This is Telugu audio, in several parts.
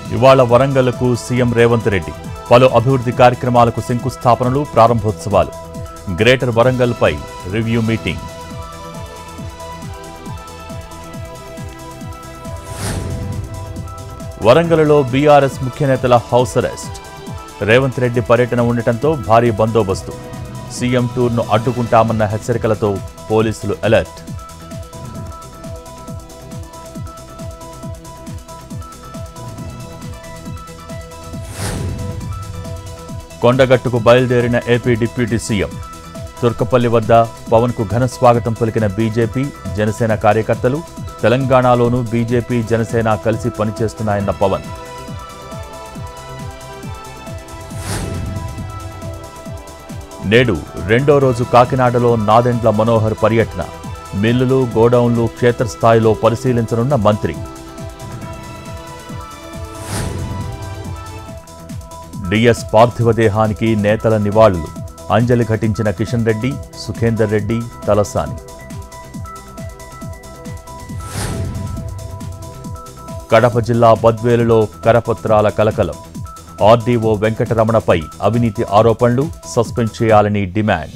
ఇవాళ వరంగల్కు సీఎం రేవంత్ రెడ్డి పలు అభివృద్ధి కార్యక్రమాలకు శంకుస్థాపనలు ప్రారంభోత్సవాలు గ్రేటర్ వరంగల్పై రివ్యూ మీటింగ్ వరంగల్లో బీఆర్ఎస్ ముఖ్య నేతల హౌస్ అరెస్ట్ రేవంత్ రెడ్డి పర్యటన ఉండటంతో భారీ బందోబస్తు సీఎం టూర్ను అడ్డుకుంటామన్న హెచ్చరికలతో పోలీసులు అలర్ట్ కొండగట్టుకు బయలుదేరిన ఏపీ డిప్యూటీ సీఎం తుర్కపల్లి వద్ద పవన్కు ఘన స్వాగతం పలికిన బీజేపీ జనసేన కార్యకర్తలు తెలంగాణలోనూ బీజేపీ జనసేన కలిసి పనిచేస్తున్నాయన్న పవన్ నేడు రెండో రోజు కాకినాడలో నాదెండ్ల మనోహర్ పర్యటన మిల్లులు గోడౌన్లు క్షేత్రస్థాయిలో పరిశీలించనున్న మంత్రి డిఎస్ పార్థివ దేహానికి నేతల నివాళులు అంజలి ఘటించిన కిషన్ రెడ్డి సుఖేందర్ రెడ్డి తలసాని కడప జిల్లా బద్వేలులో కరపత్రాల కలకలం ఆర్డీఓ వెంకటరమణపై అవినీతి ఆరోపణలు సస్పెండ్ చేయాలని డిమాండ్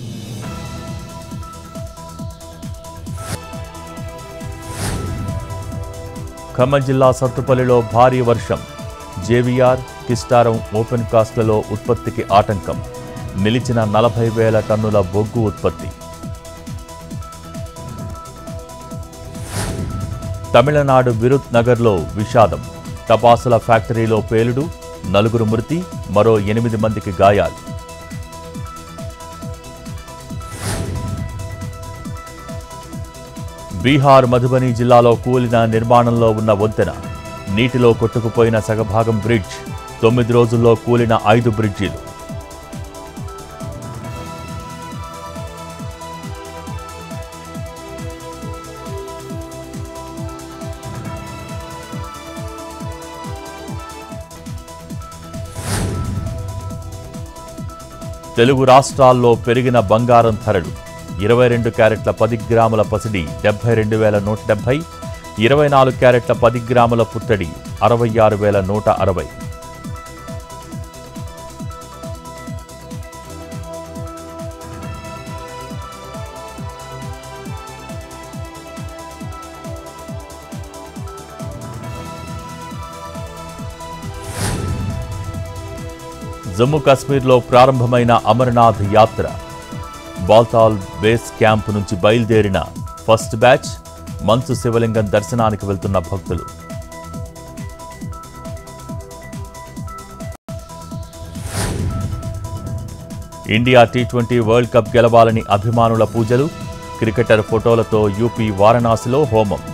ఖమ్మం జిల్లా సత్తుపల్లిలో భారీ వర్షం జేవీఆర్ కిస్టారం ఓపెన్ కాస్ట్లలో ఉత్పత్తికి ఆటంకం నిలిచిన నలభై వేల టన్నుల బొగ్గు ఉత్పత్తి తమిళనాడు విరుత్ నగర్లో విషాదం టపాసుల ఫ్యాక్టరీలో పేలుడు నలుగురు మృతి మరో ఎనిమిది మందికి గాయాలు బీహార్ మధుబని జిల్లాలో కూలిన నిర్మాణంలో ఉన్న వంతెన నీటిలో కొట్టుకుపోయిన సగభాగం బ్రిడ్జ్ తొమ్మిది రోజుల్లో కూలిన ఐదు బ్రిడ్జీలు తెలుగు రాష్ట్రాల్లో పెరిగిన బంగారం ధరలు ఇరవై రెండు క్యారెట్ల పది గ్రాముల పసిడి డెబ్బై రెండు వేల నూట డెబ్బై ఇరవై నాలుగు క్యారెట్ల పది గ్రాముల పుత్తడి అరవై ఆరు వేల నూట అరవై జమ్మూ కాశ్మీర్లో ప్రారంభమైన అమర్నాథ్ యాత్ర బాల్తాల్ బేస్ క్యాంప్ నుంచి బయలుదేరిన ఫస్ట్ బ్యాచ్ మంచు శివలింగం దర్శనానికి వెళ్తున్న భక్తులు India T twenty world cup గెలవాలని అభిమానుల పూజలు క్రికెటర్ ఫోటోలతో యూపీ వారణాసిలో హోమం